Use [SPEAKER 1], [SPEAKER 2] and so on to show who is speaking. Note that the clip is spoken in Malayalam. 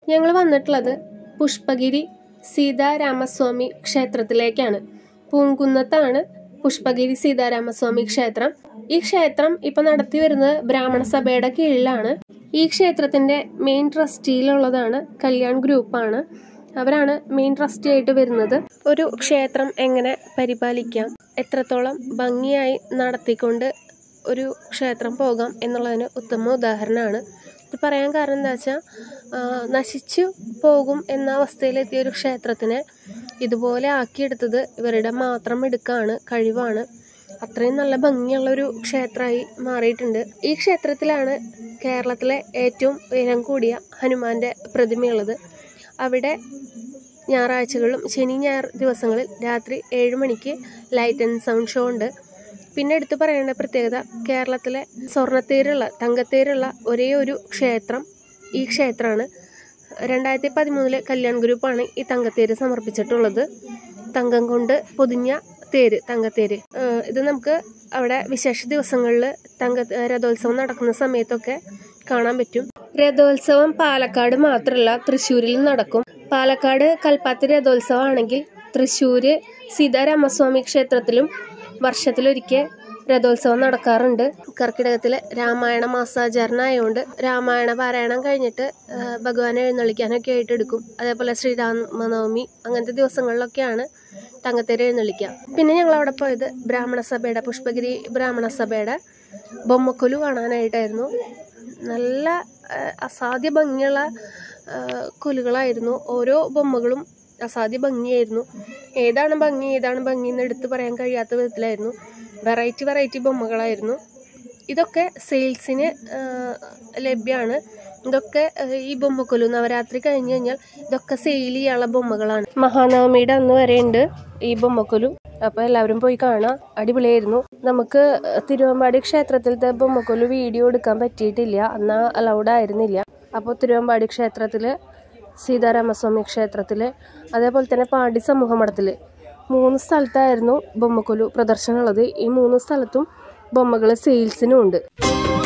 [SPEAKER 1] ഞങ്ങൾ വന്നിട്ടുള്ളത് പുഷ്പഗിരി സീതാരാമസ്വാമി ക്ഷേത്രത്തിലേക്കാണ് പൂങ്കുന്നത്താണ് പുഷ്പഗിരി സീതാരാമസ്വാമി ക്ഷേത്രം ഈ ക്ഷേത്രം ഇപ്പൊ നടത്തി വരുന്നത് ബ്രാഹ്മണ സഭയുടെ കീഴിലാണ് ഈ ക്ഷേത്രത്തിന്റെ മെയിൻ ട്രസ്റ്റിയിലുള്ളതാണ് കല്യാൺ ഗ്രൂപ്പാണ് അവരാണ് മെയിൻ ട്രസ്റ്റി ആയിട്ട് വരുന്നത് ഒരു ക്ഷേത്രം എങ്ങനെ പരിപാലിക്കാം എത്രത്തോളം ഭംഗിയായി നടത്തിക്കൊണ്ട് ഒരു ക്ഷേത്രം പോകാം എന്നുള്ളതിന് ഉത്തമ ഉദാഹരണമാണ് ഇത് പറയാൻ കാരണം എന്താ വെച്ചാൽ നശിച്ചു പോകും എന്ന അവസ്ഥയിലെത്തിയ ഒരു ക്ഷേത്രത്തിനെ ഇതുപോലെ ആക്കിയെടുത്തത് ഇവരുടെ മാത്രം എടുക്കാണ് കഴിവാണ് അത്രയും നല്ല ഭംഗിയുള്ള ഒരു ക്ഷേത്രമായി മാറിയിട്ടുണ്ട് ഈ ക്ഷേത്രത്തിലാണ് കേരളത്തിലെ ഏറ്റവും ഉയരം കൂടിയ ഹനുമാന്റെ പ്രതിമയുള്ളത് അവിടെ ഞായറാഴ്ചകളിലും ശനി ഞായർ ദിവസങ്ങളിൽ രാത്രി ഏഴ് മണിക്ക് ലൈറ്റ് ആൻഡ് സൗണ്ട് ഷോ ഉണ്ട് പിന്നെ എടുത്തു പറയേണ്ട പ്രത്യേകത കേരളത്തിലെ സ്വർണ്ണത്തേരുള്ള തങ്കത്തേരുള്ള ഒരേ ഒരു ക്ഷേത്രം ഈ ക്ഷേത്രമാണ് രണ്ടായിരത്തി പതിമൂന്നില് കല്യാൺ ഗ്രൂപ്പാണ് ഈ തങ്കത്തേര് സമർപ്പിച്ചിട്ടുള്ളത് തങ്കം കൊണ്ട് പൊതിഞ്ഞ തേര് തങ്കത്തേര് ഏഹ് ഇത് നമുക്ക് അവിടെ വിശേഷ ദിവസങ്ങളിൽ തങ്ക രഥോത്സവം നടക്കുന്ന സമയത്തൊക്കെ കാണാൻ പറ്റും രഥോത്സവം പാലക്കാട് മാത്രമല്ല തൃശ്ശൂരിൽ നടക്കും പാലക്കാട് കൽപ്പാത്തി രഥോത്സവമാണെങ്കിൽ തൃശ്ശൂര് സീതാരാമസ്വാമി ക്ഷേത്രത്തിലും വർഷത്തിലൊരിക്കൽ രഥോത്സവം നടക്കാറുണ്ട് കർക്കിടകത്തിലെ രാമായണ മാസാചരണമായതുകൊണ്ട് രാമായണ പാരായണം കഴിഞ്ഞിട്ട് ആ, ഭഗവാനെ എഴുന്നള്ളിക്കാനൊക്കെ ആയിട്ട് എടുക്കും അതേപോലെ ശ്രീരാമനവമി അങ്ങനത്തെ ദിവസങ്ങളിലൊക്കെയാണ് തങ്കത്തേര് എഴുന്നള്ളിക്കുക പിന്നെ ഞങ്ങൾ അവിടെ പോയത് ബ്രാഹ്മണ സഭയുടെ പുഷ്പഗിരി ബ്രാഹ്മണ സഭയുടെ ബൊമ്മക്കൊലു കാണാനായിട്ടായിരുന്നു നല്ല ആ, അസാധ്യ ഭംഗിയുള്ള ആ, കൊലുകളായിരുന്നു ഓരോ ബൊമ്മകളും അസാധ്യ ഭംഗിയായിരുന്നു ഏതാണ് ഭംഗി ഏതാണ് ഭംഗി എന്ന് എടുത്ത് പറയാൻ കഴിയാത്ത വിധത്തിലായിരുന്നു വെറൈറ്റി വെറൈറ്റി ബൊമ്മകളായിരുന്നു ഇതൊക്കെ സെയിൽസിന് ലഭ്യമാണ് ഇതൊക്കെ ആ, ഈ ബൊമ്മക്കൊലു നവരാത്രി കഴിഞ്ഞ് കഴിഞ്ഞാൽ ഇതൊക്കെ സെയിൽ ചെയ്യാനുള്ള ബൊമ്മകളാണ് മഹാനവമിയുടെ അന്ന് വരെയുണ്ട് ഈ ബൊമ്മക്കൊലു അപ്പോൾ എല്ലാവരും പോയി കാണാം അടിപൊളിയായിരുന്നു നമുക്ക് തിരുവമ്പാടി ക്ഷേത്രത്തിലത്തെ ബൊമ്മക്കൊലു വീഡിയോ എടുക്കാൻ പറ്റിയിട്ടില്ല എന്നാൽ അലൗഡ് ആയിരുന്നില്ല അപ്പോൾ തിരുവമ്പാടി ക്ഷേത്രത്തിൽ സീതാരാമസ്വാമി ക്ഷേത്രത്തിൽ അതേപോലെ തന്നെ പാണ്ടി സമൂഹ മഠത്തിൽ മൂന്ന് സ്ഥലത്തായിരുന്നു ബൊമ്മക്കൊലു പ്രദർശനം ഉള്ളത് ഈ മൂന്ന് സ്ഥലത്തും ബൊമ്മകൾ സെയിൽസിനും ഉണ്ട്